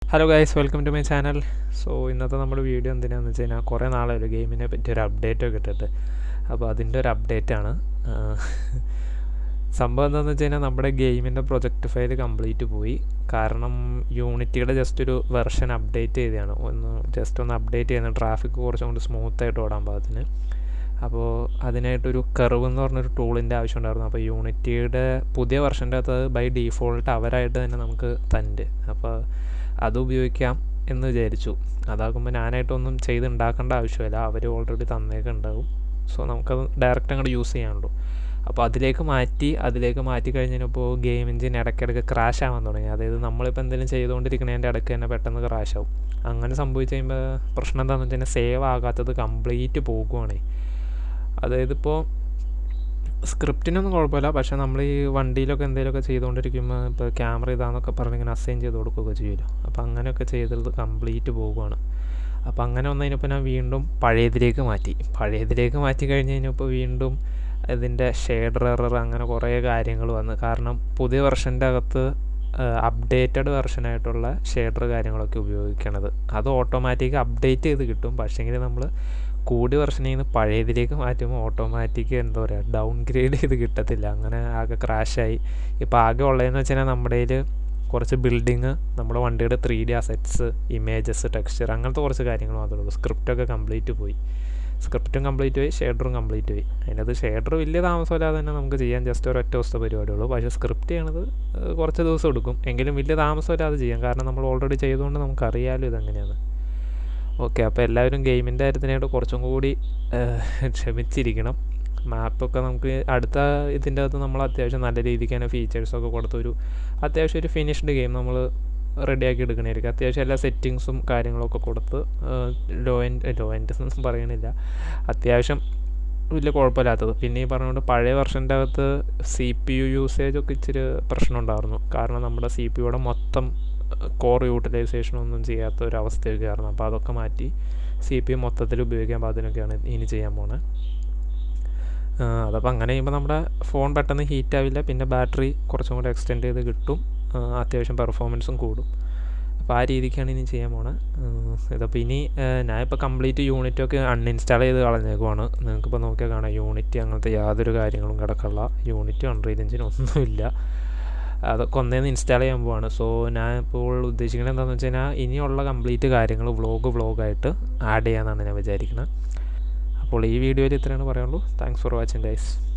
hello guys welcome to my channel so ഇന്നത്തെ നമ്മുടെ video എന്തിനാണെന്ന് വെച്ച് കഴിഞ്ഞാൽ കുറേ നാളെ ഒരു ഗെയിമിനെ പറ്റി ഒരു അപ്ഡേറ്റ് ഒക്കെ ഇട്ടിട്ട് അപ്പോൾ അതിൻ്റെ ഒരു അപ്ഡേറ്റ് ആണ് സംഭവം എന്താണെന്ന് വെച്ച് കഴിഞ്ഞാൽ നമ്മുടെ ഗെയിമിൻ്റെ പ്രൊജക്റ്റ് ഫയൽ കംപ്ലീറ്റ് പോയി കാരണം യൂണിറ്റിയുടെ ജസ്റ്റ് ഒരു വെർഷൻ അപ്ഡേറ്റ് ചെയ്തതാണ് ഒന്ന് ജസ്റ്റ് ഒന്ന് അപ്ഡേറ്റ് ചെയ്യുന്ന ട്രാഫിക് കുറച്ചും കൂടി സ്മൂത്തായിട്ട് ഓടാൻ പാകത്തിന് അപ്പോൾ അതിനായിട്ടൊരു കർവ് എന്ന് പറഞ്ഞൊരു ടൂളിൻ്റെ ആവശ്യം ഉണ്ടായിരുന്നു അപ്പോൾ യൂണിറ്റിയുടെ പുതിയ വെർഷൻ്റെ അകത്ത് ബൈ ഡീഫോൾട്ട് അവരായിട്ട് തന്നെ നമുക്ക് തണ്ട് അപ്പോൾ അത് ഉപയോഗിക്കാം എന്ന് വിചാരിച്ചു അതാകുമ്പോൾ ഞാനായിട്ടൊന്നും ചെയ്ത് ഉണ്ടാക്കേണ്ട ആവശ്യമില്ല അവർ ഓൾറെഡി തന്നേക്ക് ഉണ്ടാവും സോ നമുക്കത് ഡയറക്റ്റ് അങ്ങോട്ട് യൂസ് ചെയ്യാനുള്ളൂ അപ്പോൾ അതിലേക്ക് മാറ്റി അതിലേക്ക് മാറ്റി കഴിഞ്ഞപ്പോൾ ഗെയിം എഞ്ചിൻ ഇടയ്ക്കിടയ്ക്ക് ക്രാഷ് ആവാൻ തുടങ്ങി അതായത് നമ്മളിപ്പോൾ എന്തെങ്കിലും ചെയ്തുകൊണ്ടിരിക്കുന്നതിൻ്റെ ഇടയ്ക്ക് തന്നെ പെട്ടെന്ന് ക്രാഷ് ആവും അങ്ങനെ സംഭവിച്ച് കഴിയുമ്പോൾ പ്രശ്നം എന്താണെന്ന് വെച്ച് കഴിഞ്ഞാൽ സേവ് ആകാത്തത് കംപ്ലീറ്റ് പോകുവാണേ അതായത് ഇപ്പോൾ സ്ക്രിപ്റ്റിനൊന്നും കുഴപ്പമില്ല പക്ഷേ നമ്മൾ ഈ വണ്ടിയിലൊക്കെ എന്തെങ്കിലുമൊക്കെ ചെയ്തുകൊണ്ടിരിക്കുമ്പോൾ ഇപ്പോൾ ക്യാമറ ഇതാന്നൊക്കെ പറഞ്ഞ് ഇങ്ങനെ അസൈൻ ചെയ്ത് കൊടുക്കുകയൊക്കെ ചെയ്യുമല്ലോ അപ്പോൾ അങ്ങനെയൊക്കെ ചെയ്തത് കംപ്ലീറ്റ് പോകുവാണ് അപ്പോൾ അങ്ങനെ വന്നു കഴിഞ്ഞപ്പോൾ ഞാൻ വീണ്ടും പഴയതിലേക്ക് മാറ്റി പഴയതിലേക്ക് മാറ്റി കഴിഞ്ഞ് കഴിഞ്ഞപ്പോൾ വീണ്ടും ഇതിൻ്റെ ഷെയ്ഡർ എറർ അങ്ങനെ കുറേ കാര്യങ്ങൾ വന്നു കാരണം പുതിയ വെർഷൻ്റെ അകത്ത് അപ്ഡേറ്റഡ് വെർഷനായിട്ടുള്ള ഷെയ്ഡർ കാര്യങ്ങളൊക്കെ ഉപയോഗിക്കണത് അത് ഓട്ടോമാറ്റിക് അപ്ഡേറ്റ് ചെയ്ത് കിട്ടും പക്ഷേങ്കിൽ നമ്മൾ കൂടിയ വെർഷനിൽ നിന്ന് പഴയതിലേക്ക് മാറ്റുമ്പോൾ ഓട്ടോമാറ്റിക് എന്താ പറയുക ഡൗൺ ഗ്രേഡ് ചെയ്ത് കിട്ടത്തില്ല അങ്ങനെ ആകെ ക്രാഷായി ഇപ്പോൾ ആകെ ഉള്ളതെന്ന് വെച്ച് കഴിഞ്ഞാൽ നമ്മുടെ കയ്യിൽ കുറച്ച് ബിൽഡിങ് നമ്മുടെ വണ്ടിയുടെ three D assets images texture അങ്ങനത്തെ കുറച്ച് കാര്യങ്ങൾ മാത്രമേ ഉള്ളൂ സ്ക്രിപ്റ്റൊക്കെ കംപ്ലീറ്റ് പോയി സ്ക്രിപ്റ്റും കംപ്ലീറ്റ് പോയി ഷെയ്ഡറും കംപ്ലീറ്റ് പോയി അതിനകത്ത് ഷെയ്ഡർ വലിയ താമസമില്ലാതെ തന്നെ നമുക്ക് ചെയ്യാൻ ജസ്റ്റ് ഒരു ഒറ്റ ദിവസത്തെ പരിപാടിയുള്ളൂ പക്ഷേ സ്ക്രിപ്റ്റ് ചെയ്യണത് കുറച്ച് ദിവസം എടുക്കും എങ്കിലും വലിയ താമസമില്ലാതെ ചെയ്യാം കാരണം നമ്മൾ ഓൾറെഡി ചെയ്തുകൊണ്ട് നമുക്കറിയാമല്ലോ ഇതെങ്ങനെയാണ് ഓക്കെ അപ്പോൾ എല്ലാവരും ഗെയിമിൻ്റെ കാര്യത്തിനായിട്ട് കുറച്ചും കൂടി ക്ഷമിച്ചിരിക്കണം മാപ്പൊക്കെ നമുക്ക് അടുത്ത ഇതിൻ്റെ അകത്ത് നമ്മൾ അത്യാവശ്യം നല്ല രീതിക്ക് തന്നെ ഫീച്ചേഴ്സൊക്കെ കൊടുത്തൊരു അത്യാവശ്യം ഒരു ഫിനിഷ്ഡ് ഗെയിം നമ്മൾ റെഡിയാക്കി എടുക്കണമായിരിക്കും അത്യാവശ്യം എല്ലാ സെറ്റിങ്സും കാര്യങ്ങളൊക്കെ കൊടുത്ത് ലോ എൻഡ് ലോ എൻഡ് ഒന്നും പറയണില്ല അത്യാവശ്യം വലിയ കുഴപ്പമില്ലാത്തത് പിന്നെ ഈ പറഞ്ഞുകൊണ്ട് പഴയ വെർഷൻ്റെ അകത്ത് സി പി യു യൂസേജ് ഒക്കെ ഇച്ചിരി പ്രശ്നം ഉണ്ടായിരുന്നു കാരണം നമ്മുടെ സി പി യുടെ മൊത്തം കോർ യൂട്ടിലൈസേഷൻ ഒന്നും ചെയ്യാത്ത ഒരു അവസ്ഥയൊക്കെ ആയിരുന്നു അപ്പോൾ അതൊക്കെ മാറ്റി സി പി മൊത്തത്തിൽ ഉപയോഗിക്കാൻ പാകത്തിനൊക്കെയാണ് ഇനി ചെയ്യാൻ പോണത് അതപ്പോൾ അങ്ങനെ ചെയ്യുമ്പോൾ നമ്മുടെ ഫോൺ പെട്ടെന്ന് ഹീറ്റ് ആവില്ല പിന്നെ ബാറ്ററി കുറച്ചും കൂടി എക്സ്റ്റെൻഡ് ചെയ്ത് കിട്ടും അത്യാവശ്യം പെർഫോമൻസും കൂടും അപ്പോൾ ആ രീതിക്കാണ് ഇനി ചെയ്യാൻ പോണത് ഇതപ്പോൾ ഇനി ഞാനിപ്പോൾ കംപ്ലീറ്റ് യൂണിറ്റൊക്കെ അൺഇൻസ്റ്റാൾ ചെയ്ത് കളഞ്ഞേക്കുവാണ് നിങ്ങൾക്കിപ്പോൾ നോക്കിയാൽ കാണാം യൂണിറ്റ് അങ്ങനത്തെ യാതൊരു കാര്യങ്ങളും കിടക്കുള്ള യൂണിറ്റ് അൺറീൽ എഞ്ചിൻ ഒന്നുമില്ല അതൊക്കെ ഒന്നേന്ന് ഇൻസ്റ്റാൾ ചെയ്യാൻ പോവാണ് സോ ഞാൻ ഇപ്പോൾ ഉദ്ദേശിക്കുന്നത് എന്താണെന്ന് വെച്ച് കഴിഞ്ഞാൽ ഇനിയുള്ള കംപ്ലീറ്റ് കാര്യങ്ങൾ വ്ളോഗ് വ്ളോഗായിട്ട് ആഡ് ചെയ്യാമെന്നാണ് ഞാൻ വിചാരിക്കുന്നത് അപ്പോൾ ഈ വീഡിയോയിൽ ഇത്രയാണ് പറയാനുള്ളൂ താങ്ക്സ് ഫോർ വാച്ചിങ് ഗൈസ്